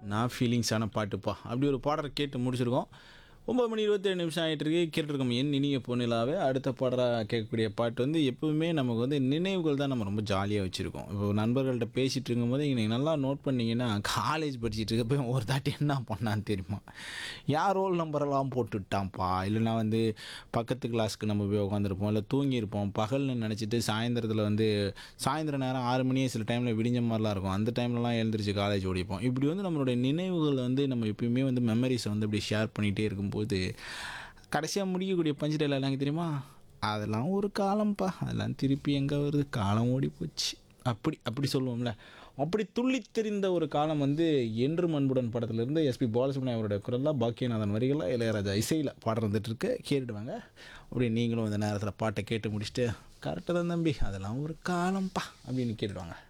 நான் ஃபீலிங்ஸான பாட்டுப்பா அப்படி ஒரு பாடலை கேட்டு முடிச்சிருக்கோம் ஒம்பது மணி இருபத்தேழு நிமிஷம் ஆகிட்டு இருக்கு கேட்டுருக்கோம் என் இனிய பொண்ணிலாவே அடுத்த பாடலாக கேட்கக்கூடிய பாட்டு வந்து எப்பவுமே நமக்கு வந்து நினைவுகள் தான் நம்ம ரொம்ப ஜாலியாக வச்சுருக்கோம் இப்போ நண்பர்கள்ட்ட பேசிகிட்டு இருக்கும்போது நீங்கள் நல்லா நோட் பண்ணீங்கன்னா காலேஜ் படிச்சுட்டு இருக்கப்ப ஒரு தாட்டி என்ன பண்ணான்னு தெரியுமா யார் ரோல் நம்பரெல்லாம் போட்டுட்டான்ப்பா இல்லைனா வந்து பக்கத்து கிளாஸ்க்கு நம்ம போய் உட்காந்துருப்போம் இல்லை தூங்கியிருப்போம் பகல்னு நினச்சிட்டு சாயந்தரத்தில் வந்து சாயந்தர நேரம் ஆறு மணியே சில டைமில் விடிஞ்ச மாதிரிலாம் இருக்கும் அந்த டைம்லலாம் எழுந்திரிச்சு காலேஜ் ஓடிப்போம் இப்படி வந்து நம்மளுடைய நினைவுகள் வந்து நம்ம எப்பயுமே வந்து மெமரிஸை வந்து இப்படி ஷேர் பண்ணிகிட்டே இருக்கும்போது கடைசியாக முடிக்கக்கூடிய பஞ்சு டைலாக் தெரியுமா அதெல்லாம் ஒரு காலம்ப்பா அதெல்லாம் திருப்பி எங்கே வருது காலம் ஓடி போச்சு அப்படி அப்படி சொல்லுவோம்ல அப்படி துள்ளித் தெரிந்த ஒரு காலம் வந்து என்று அன்புடன் படத்துலேருந்து எஸ்பி பாலசுப்ரமணியம் அவருடைய குரலாக பாக்கியநாதன் வரிகளில் இளையராஜா இசையில் பாடம் வந்துட்டு இருக்கு கேட்டுடுவாங்க அப்படி நீங்களும் இந்த நேரத்தில் பாட்டை கேட்டு முடிச்சுட்டு கரெக்டாக தான் தம்பி அதெல்லாம் ஒரு காலம்ப்பா அப்படின்னு கேட்டுடுவாங்க